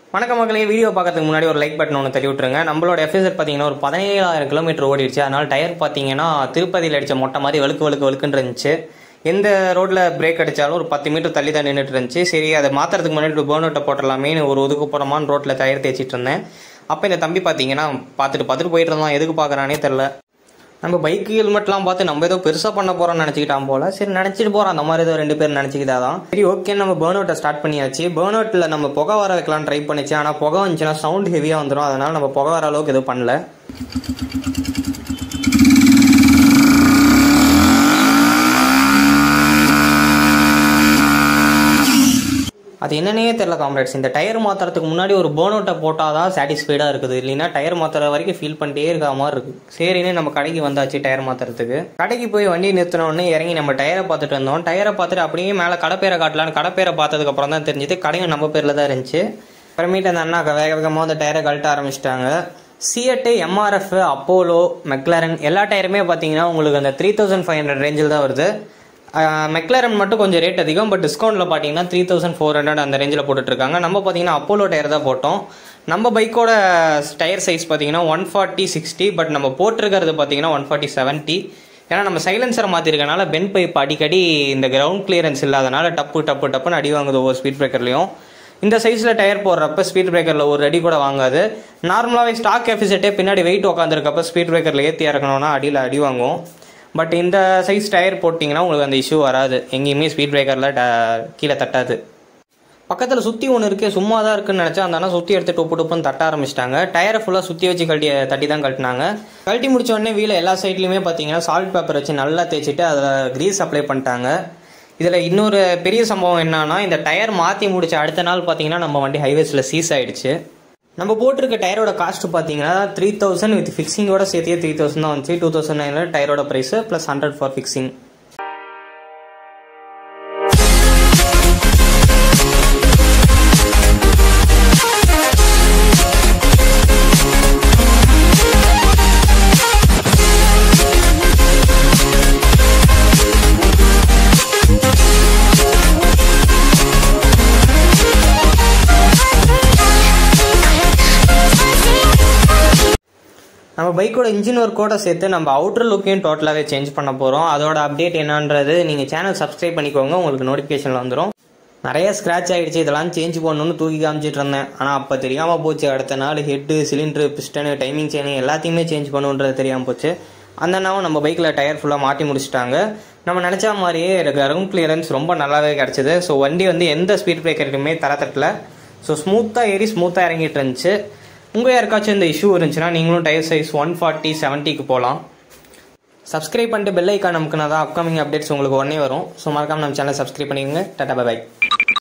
வணக்கம் மக்களே வீடியோ பார்க்கறதுக்கு முன்னாடி ஒரு லைக் பட்டன் ஒன்று தள்ளி விட்டுருங்க நம்மளோட எஃப்எஸ்எட் பார்த்தீங்கன்னா ஒரு பதினேழாயிரம் கிலோமீட்டர் ஓடிடுச்சு அதனால டயர் பார்த்தீங்கன்னா திருப்பதியில் அடித்த மொட்டை மாதிரி வழுக்கு வழுக்கு வழுக்குன்னு இருந்துச்சு எந்த ரோட்டில் பிரேக் அடித்தாலும் ஒரு பத்து மீட்டர் தள்ளி தான் நின்றுட்டு இருந்துச்சு சரி அதை மாற்றுறதுக்கு முன்னாடி ஒரு பேர்னோட்டை போட்டுடலாமேன்னு ஒரு ஒதுக்குப்புறமான ரோட்டில் டயர் தேய்ச்சிட்டு இருந்தேன் அப்போ இந்த தம்பி பார்த்தீங்கன்னா பார்த்துட்டு பார்த்துட்டு போயிட்டு இருந்தான் எதுக்கு பார்க்குறானே தெரில நம்ம பைக் ஹெல்மெட்லாம் பார்த்து நம்ம ஏதோ பெருசாக பண்ண போகிறோம்னு நினச்சிக்கிட்டான் போல சரி நினச்சிட்டு போகிறோம் அந்த மாதிரி ஏதோ ரெண்டு பேர் நினச்சிக்கிட்டாதான் சரி ஓகே நம்ம பேர்ன் அவுட்டை ஸ்டார்ட் பண்ணியாச்சு பேர்ன் அவுட்டில் நம்ம புகை வர வைக்கலாம் ட்ரை பண்ணிச்சு ஆனால் புகை வந்துச்சுன்னா சவுண்ட் ஹெவியாக வந்துடும் அதனால் நம்ம புகை வர அளவுக்கு எதுவும் பண்ணல அது என்னன்னே தெரில காம்ரேட்ஸ் இந்த டயர் மாத்துறதுக்கு முன்னாடி ஒரு பேர்ன் அவுட்டை போட்டால் தான் சாட்டிஸ்ஃபைடாக இருக்குது இல்லைன்னா டயர் மாத்துற வரைக்கும் ஃபீல் பண்ணிட்டே இருக்க மாதிரி இருக்கு சரின்னு நம்ம கடைக்கு வந்தாச்சு டயர் மாத்துறதுக்கு கடைக்கு போய் வண்டி நிறுத்தின உடனே இறங்கி நம்ம டயரை பார்த்துட்டு வந்தோம் டயரை பார்த்துட்டு அப்படியே மேலே கடப்பேரை காட்டலான்னு கடப்பேரை பார்த்ததுக்கு அப்புறம் தான் தெரிஞ்சது கடையும் நம்ம பேரில் தான் இருந்துச்சு அப்புறமேட்டு அந்த அண்ணா வேக வேகமாக அந்த டயரை கழட்ட ஆரம்பிச்சிட்டாங்க சிஎட்டு எம்ஆர்எஃப் அப்போலோ மெக்லாரன் எல்லா டயருமே பார்த்தீங்கன்னா உங்களுக்கு அந்த த்ரீ தௌசண்ட் ஃபைவ் ஹண்ட்ரட் ரேஞ்சில் தான் வருது மெக்லாரன் மட்டும் கொஞ்சம் ரேட் அதிகம் பட் டிஸ்கவுண்ட்டில் பார்த்தீங்கன்னா த்ரீ தௌசண்ட் ஃபோர் ஹண்ட்ரட் அந்த ரேஞ்சில் போட்டுட்ருக்காங்க நம்ம பார்த்தீங்கன்னா அப்போலோ டயர் தான் போட்டோம் நம்ம பைக்கோட டயர் சைஸ் பார்த்தீங்கன்னா ஒன் ஃபார்ட்டி சிக்ஸ்டி பட் நம்ம போட்டிருக்கிறது பார்த்தீங்கன்னா ஒன் ஃபார்ட்டி செவன்ட்டி ஏன்னா நம்ம சைலன்சரை மாற்றிருக்கனால பென் பைப் அடிக்கடி இந்த கிரவுண்ட் கிளியரன்ஸ் இல்லாதனால டப்பு டப்பு டப்புன்னு அடி வாங்குது ஒவ்வொரு ஸ்பீட் பிரேக்கர்லையும் இந்த சைஸில் டயர் போடுறப்ப ஸ்பீட் பிரேக்கரில் ஒரு அடி கூட வாங்காது நார்மலாகவே ஸ்டாக் எஃபிசெட்டே பின்னாடி வெயிட் உட்காந்துருக்கப்ப ஸ்பீட் பிரேக்கரில் ஏற்றி இறக்கணும்னா அடியில் அடி வாங்கும் பட் இந்த சைஸ் டயர் போட்டிங்கன்னா உங்களுக்கு அந்த இஷ்யூ வராது எங்கேயுமே ஸ்பீட் பிரேக்கரில் கீழே தட்டாது பக்கத்தில் சுற்றி ஒன்று இருக்கே சும்மா தான் இருக்குன்னு நினச்சா அந்த அண்ணா சுற்றி எடுத்து டொப்பு டொப்புன்னு தட்ட ஆரம்பிச்சிட்டாங்க டயரை ஃபுல்லாக சுற்றி வச்சு கழட்டி தட்டி தான் கழட்டினாங்க கழட்டி முடிச்ச உடனே வீல எல்லா சைட்லையுமே பார்த்தீங்கன்னா சால்ட் பேப்பர் வச்சு நல்லா தேய்ச்சிட்டு அதில் க்ரீஸ் அப்ளை பண்ணிட்டாங்க இதில் இன்னொரு பெரிய சம்பவம் என்னன்னா இந்த டயர் மாற்றி முடிச்ச அடுத்த நாள் பார்த்தீங்கன்னா நம்ம வண்டி ஹைவேஸில் சீஸ் ஆயிடுச்சு நம்ம போட்டிருக்க டயரோட காஸ்ட் பார்த்தீங்கன்னா த்ரீ தௌசண்ட் வித் ஃபிக்ஸிங்கோட சேர்த்தியே த்ரீ தௌசண்ட் தான் வந்துச்சு டூ தௌசண்ட் நைன் டயரோட price plus hundred for fixing நம்ம பைக்கோட இன்ஜின் ஒர்க்கோட சேர்த்து நம்ம அவுட்டர் லுக்கையும் டோட்டலாகவே சேஞ்ச் பண்ண போகிறோம் அதோட அப்டேட் என்னன்றது நீங்கள் சேனல் சப்ஸ்கிரைப் பண்ணிக்கோங்க உங்களுக்கு நோட்டிஃபிகேஷனில் வந்துடும் நிறைய ஸ்க்ராட்ச் ஆகிடுச்சு இதெல்லாம் சேஞ்ச் பண்ணணும்னு தூக்கி காமிச்சிட்டு இருந்தேன் ஆனால் அப்போ தெரியாமல் போச்சு அடுத்த நாள் head cylinder piston timing chain எல்லாத்தையுமே சேஞ்ச் பண்ணுன்றது தெரியாமல் போச்சு அந்த அண்ணாவும் நம்ம பைக்கில் டயர் ஃபுல்லாக மாட்டி முடிச்சிட்டாங்க நம்ம நினச்ச மாதிரியே கிரவுண்ட் கிளியரன்ஸ் ரொம்ப நல்லாவே கிடச்சிது ஸோ வண்டி வந்து எந்த ஸ்பீட் பிரேக்கருக்குமே தர தட்டல ஸோ ஸ்மூத்தாக ஏறி ஸ்மூத்தாக இறங்கிட்டு இருந்துச்சு உங்கள் யாருக்காச்சும் இந்த இஷ்யூ இருந்துச்சுன்னா நீங்களும் டயர் சைஸ் ஒன் ஃபார்ட்டி செவன்ட்டிக்கு போகலாம் சப்ஸ்கிரைப் பண்ணிட்டு பெல் ஐக்கான் நமக்குனா தான் அப்கமிங் அப்டேட்ஸ் உங்களுக்கு உடனே வரும் ஸோ மறக்காம நம்ம சேனல் சப்ஸ்கிரைப் பண்ணிக்கோங்க டாடா பை